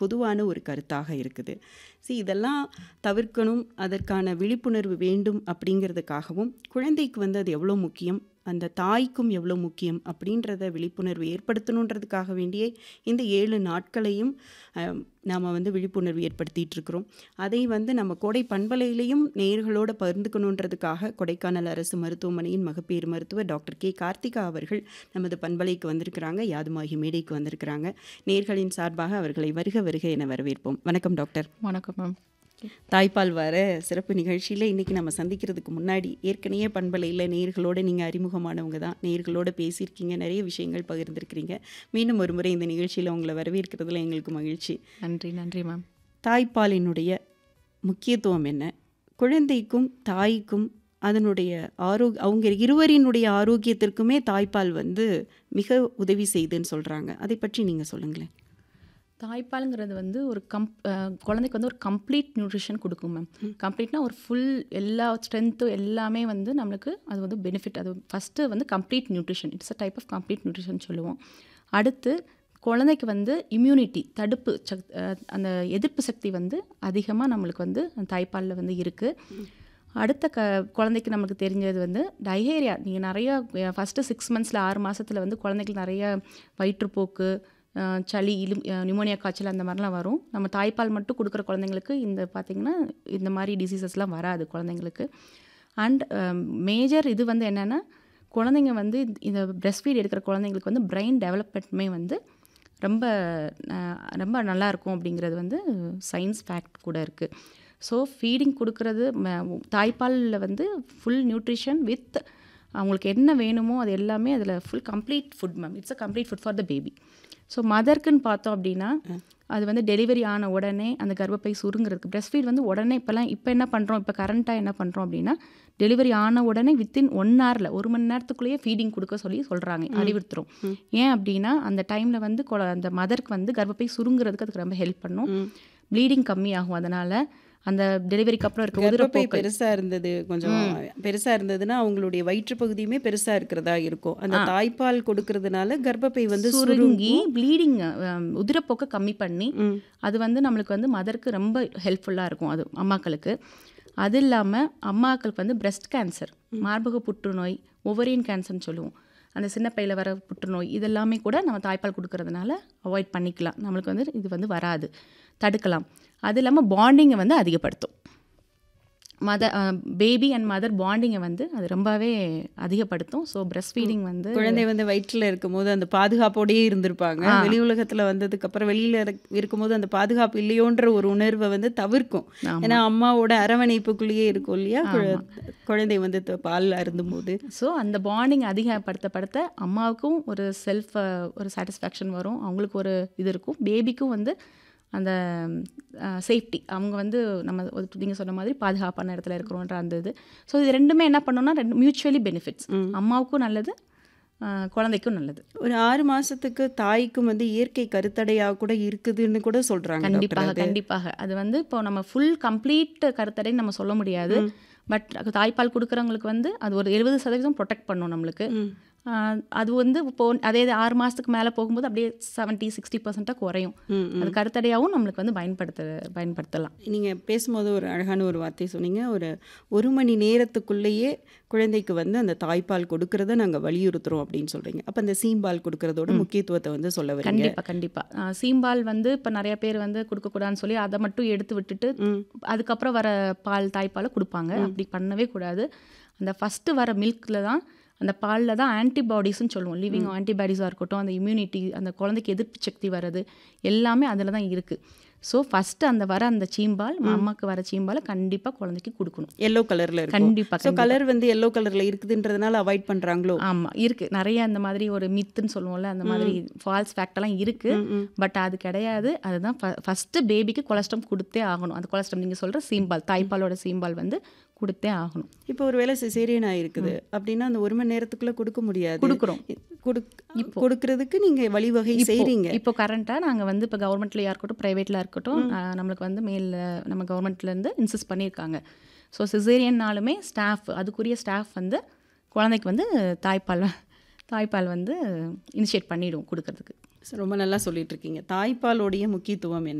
பொதுவான ஒரு கருத்தாக இருக்குது ஸோ இதெல்லாம் தவிர்க்கணும் அதற்கான விழிப்புணர்வு வேண்டும் அப்படிங்கிறதுக்காகவும் குழந்தைக்கு வந்து அது எவ்வளோ முக்கியம் அந்த தாய்க்கும் எவ்வளோ முக்கியம் அப்படின்றத விழிப்புணர்வு ஏற்படுத்தணுன்றதுக்காக வேண்டியே இந்த ஏழு நாட்களையும் நாம் வந்து விழிப்புணர்வு ஏற்படுத்திட்டு இருக்கிறோம் அதை வந்து நம்ம கோடை பண்பலையிலையும் நேர்களோட பகிர்ந்துக்கணுன்றதுக்காக கொடைக்கானல் அரசு மருத்துவமனையின் மகப்பேறு மருத்துவர் டாக்டர் கே கார்த்திகா அவர்கள் நமது பண்பலைக்கு வந்திருக்கிறாங்க யாதுமாகி மேடைக்கு வந்திருக்கிறாங்க நேர்களின் சார்பாக அவர்களை வருக வருக என வரவேற்போம் வணக்கம் டாக்டர் வணக்கம் மேம் தாய்ப்பால் வார சிறப்பு நிகழ்ச்சியில் இன்றைக்கி நம்ம சந்திக்கிறதுக்கு முன்னாடி ஏற்கனவே பண்பலையில் நேர்களோடு நீங்கள் அறிமுகமானவங்க தான் நேர்களோடு பேசியிருக்கீங்க நிறைய விஷயங்கள் பகிர்ந்துருக்கிறீங்க மீண்டும் ஒரு முறை இந்த நிகழ்ச்சியில் உங்களை வரவேற்கிறதுல எங்களுக்கு மகிழ்ச்சி நன்றி நன்றி மேம் தாய்ப்பாலினுடைய முக்கியத்துவம் என்ன குழந்தைக்கும் தாய்க்கும் அதனுடைய ஆரோக் அவங்க இருவரினுடைய ஆரோக்கியத்திற்குமே தாய்ப்பால் வந்து மிக உதவி செய்துன்னு சொல்கிறாங்க அதை பற்றி நீங்கள் சொல்லுங்களேன் தாய்ப்பாலுங்கிறது வந்து ஒரு கம் குழந்தைக்கு வந்து ஒரு கம்ப்ளீட் நியூட்ரிஷன் கொடுக்கும் மேம் கம்ப்ளீட்னா ஒரு ஃபுல் எல்லா ஸ்ட்ரென்த்தும் எல்லாமே வந்து நம்மளுக்கு அது வந்து பெனிஃபிட் அது ஃபஸ்ட்டு வந்து complete nutrition it's a type of complete nutrition சொல்லுவோம் அடுத்து குழந்தைக்கு வந்து இம்யூனிட்டி தடுப்பு சக் அந்த எதிர்ப்பு சக்தி வந்து அதிகமாக நம்மளுக்கு வந்து தாய்ப்பாலில் வந்து இருக்குது அடுத்த க குழந்தைக்கு நமக்கு தெரிஞ்சது வந்து டைஹேரியா நீங்கள் நிறையா ஃபஸ்ட்டு சிக்ஸ் மந்த்ஸில் ஆறு மாதத்தில் வந்து குழந்தைக்கு நிறைய வயிற்றுப்போக்கு சளி இலு நிமோனியா காய்ச்சல் அந்த மாதிரிலாம் வரும் நம்ம தாய்ப்பால் மட்டும் கொடுக்குற குழந்தைங்களுக்கு இந்த பார்த்திங்கன்னா இந்த மாதிரி டிசீசஸ்லாம் வராது குழந்தைங்களுக்கு அண்ட் மேஜர் இது வந்து என்னென்னா குழந்தைங்க வந்து இந்த பிரெஸ்ட் ஃபீட் எடுக்கிற குழந்தைங்களுக்கு வந்து பிரெயின் டெவலப்மெண்ட்டுமே வந்து ரொம்ப ரொம்ப நல்லாயிருக்கும் அப்படிங்கிறது வந்து சயின்ஸ் ஃபேக்ட் கூட இருக்குது ஸோ ஃபீடிங் கொடுக்கறது தாய்ப்பாலில் வந்து ஃபுல் நியூட்ரிஷன் வித் அவங்களுக்கு என்ன வேணுமோ அது எல்லாமே அதில் full complete food ma'am it's a complete food for the baby so மதர்க்குன்னு பார்த்தோம் அப்படின்னா அது வந்து டெலிவரி ஆன உடனே அந்த கர்ப்பப்பை சுருங்கிறதுக்கு பிரெஸ்ட் ஃபீட் வந்து உடனே இப்போலாம் இப்போ என்ன பண்ணுறோம் இப்போ கரண்ட்டாக என்ன பண்ணுறோம் அப்படின்னா டெலிவரி ஆன உடனே வித்தின் ஒன் ஹவரில் ஒரு மணி நேரத்துக்குள்ளேயே ஃபீடிங் கொடுக்க சொல்லி சொல்கிறாங்க அறிவுறுத்துறோம் ஏன் அப்படின்னா அந்த டைமில் வந்து அந்த மதருக்கு வந்து கர்ப்பப்பை சுருங்கிறதுக்கு அதுக்கு ரொம்ப ஹெல்ப் பண்ணும் ப்ளீடிங் கம்மியாகும் அதனால் அந்த டெலிவரிக்கு அப்புறம் இருக்க உதிரப்பை பெருசாக இருந்தது கொஞ்சம் பெருசாக இருந்ததுன்னா அவங்களுடைய வயிற்று பகுதியுமே பெருசாக இருக்கிறதா இருக்கும் அந்த தாய்ப்பால் கொடுக்கறதுனால கர்ப்பப்பை வந்து சுருங்கி ப்ளீடிங் உதிரப்போக்கை கம்மி பண்ணி அது வந்து நம்மளுக்கு வந்து மதருக்கு ரொம்ப ஹெல்ப்ஃபுல்லாக இருக்கும் அது அம்மாக்களுக்கு அது இல்லாமல் அம்மாக்களுக்கு வந்து பிரெஸ்ட் கேன்சர் மார்பக புற்றுநோய் ஒவரியன் கேன்சர்னு சொல்லுவோம் அந்த சின்ன பையில் வர புற்றுநோய் இதெல்லாமே கூட நம்ம தாய்ப்பால் கொடுக்கறதுனால அவாய்ட் பண்ணிக்கலாம் நம்மளுக்கு வந்து இது வந்து வராது தடுக்கலாம் அது இல்லாமல் பாண்டிங்கை வந்து அதிகப்படுத்தும் மதர் பேபி அண்ட் மதர் பாண்டிங்கை வந்து அது ரொம்பவே அதிகப்படுத்தும் ஸோ பிரெஸ்ட் ஃபீடிங் வந்து குழந்தை வந்து வயிற்றில் இருக்கும்போது அந்த பாதுகாப்போடையே இருந்திருப்பாங்க வெளி உலகத்தில் வந்ததுக்கு அப்புறம் வெளியில் இருக்கும்போது அந்த பாதுகாப்பு இல்லையோன்ற ஒரு உணர்வை வந்து தவிர்க்கும் ஏன்னா அம்மாவோட அரவணைப்புக்குள்ளேயே இருக்கும் இல்லையா குழந்தை வந்து பால் அருந்தும்போது ஸோ அந்த பாண்டிங் அதிகப்படுத்தப்படுத்த அம்மாவுக்கும் ஒரு செல்ஃப் ஒரு சாட்டிஸ்ஃபேக்ஷன் வரும் அவங்களுக்கு ஒரு இது இருக்கும் பேபிக்கும் வந்து அந்த சேஃப்டி அவங்க வந்து நம்ம நீங்கள் சொன்ன மாதிரி பாதுகாப்பான இடத்துல இருக்கிறோன்ற அந்த இது ஸோ இது ரெண்டுமே என்ன பண்ணோம்னா ரெண்டு மியூச்சுவலி பெனிஃபிட்ஸ் அம்மாவுக்கும் நல்லது குழந்தைக்கும் நல்லது ஒரு ஆறு மாசத்துக்கு தாய்க்கும் வந்து இயற்கை கருத்தடையாக கூட இருக்குதுன்னு கூட சொல்றாங்க கண்டிப்பாக கண்டிப்பாக அது வந்து இப்போ நம்ம ஃபுல் கம்ப்ளீட் கருத்தடைன்னு நம்ம சொல்ல முடியாது பட் தாய்ப்பால் கொடுக்குறவங்களுக்கு வந்து அது ஒரு எழுபது சதவீதம் ப்ரொடெக்ட் பண்ணும் நம்மளுக்கு அது வந்து இப்போ அதே ஆறு மாதத்துக்கு மேலே போகும்போது அப்படியே செவன்ட்டி சிக்ஸ்டி பர்சண்ட்டாக குறையும் அது கருத்தடையாகவும் நம்மளுக்கு வந்து பயன்படுத்த பயன்படுத்தலாம் நீங்கள் பேசும்போது ஒரு அழகான ஒரு வார்த்தை சொன்னீங்க ஒரு ஒரு மணி நேரத்துக்குள்ளேயே குழந்தைக்கு வந்து அந்த தாய்ப்பால் கொடுக்கறத நாங்கள் வலியுறுத்துறோம் அப்படின்னு சொல்கிறீங்க அப்போ அந்த சீம்பால் கொடுக்கறதோட முக்கியத்துவத்தை வந்து சொல்ல வரீங்க கண்டிப்பாக கண்டிப்பாக சீம்பால் வந்து இப்போ நிறைய பேர் வந்து கொடுக்கக்கூடாதுன்னு சொல்லி அதை மட்டும் எடுத்து விட்டுட்டு அதுக்கப்புறம் வர பால் தாய்ப்பாலை கொடுப்பாங்க அப்படி பண்ணவே கூடாது அந்த ஃபஸ்ட்டு வர மில்கில் தான் அந்த பாலில் தான் ஆன்டிபாடிஸ்ன்னு சொல்லுவோம் லிவிங் ஆன்டிபாடிஸாக இருக்கட்டும் அந்த இம்யூனிட்டி அந்த குழந்தைக்கு எதிர்ப்பு சக்தி வர்றது எல்லாமே அதில் தான் இருக்குது ஸோ ஃபஸ்ட்டு அந்த வர அந்த சீம்பால் அம்மாக்கு வர சீம்பாலை கண்டிப்பாக குழந்தைக்கு கொடுக்கணும் எல்லோ கலரில் கண்டிப்பாக ஸோ கலர் வந்து எல்லோ கலரில் இருக்குதுன்றதுனால அவாய்ட் பண்ணுறாங்களோ ஆமாம் இருக்குது நிறைய அந்த மாதிரி ஒரு மித்துன்னு சொல்லுவோம்ல அந்த மாதிரி ஃபால்ஸ் ஃபேக்டெல்லாம் இருக்குது பட் அது கிடையாது அதுதான் ஃபஸ்ட்டு பேபிக்கு கொலஸ்ட்ரம் கொடுத்தே ஆகணும் அந்த கொலஸ்ட்ரம் நீங்கள் சொல்கிற சீம்பால் தாய்ப்பாலோட சீம்பால் வந்து கொடுத்தே ஆகணும் இப்போ ஒரு வேளை சிசேரியன் ஆயிருக்குது அப்படின்னா அந்த ஒரு மணி நேரத்துக்குள்ள கொடுக்க முடியாது கொடுக்குறோம் கொடுக்கறதுக்கு நீங்க வழிவகை செய்றீங்க இப்போ கரண்ட்டாக நாங்கள் வந்து இப்போ கவர்மெண்ட்லயா இருக்கட்டும் ப்ரைவேட்ல இருக்கட்டும் நம்மளுக்கு வந்து மேல் நம்ம கவர்மெண்ட்லேருந்து இன்சிஸ்ட் பண்ணியிருக்காங்க ஸோ சிசேரியன்னாலுமே ஸ்டாஃப் அதுக்குரிய ஸ்டாஃப் வந்து குழந்தைக்கு வந்து தாய்ப்பால் தாய்ப்பால் வந்து இனிஷியேட் பண்ணிவிடுவோம் கொடுக்கறதுக்கு ரொம்ப நல்லா சொல்லிட்டு இருக்கீங்க தாய்ப்பாலோடைய முக்கியத்துவம் என்ன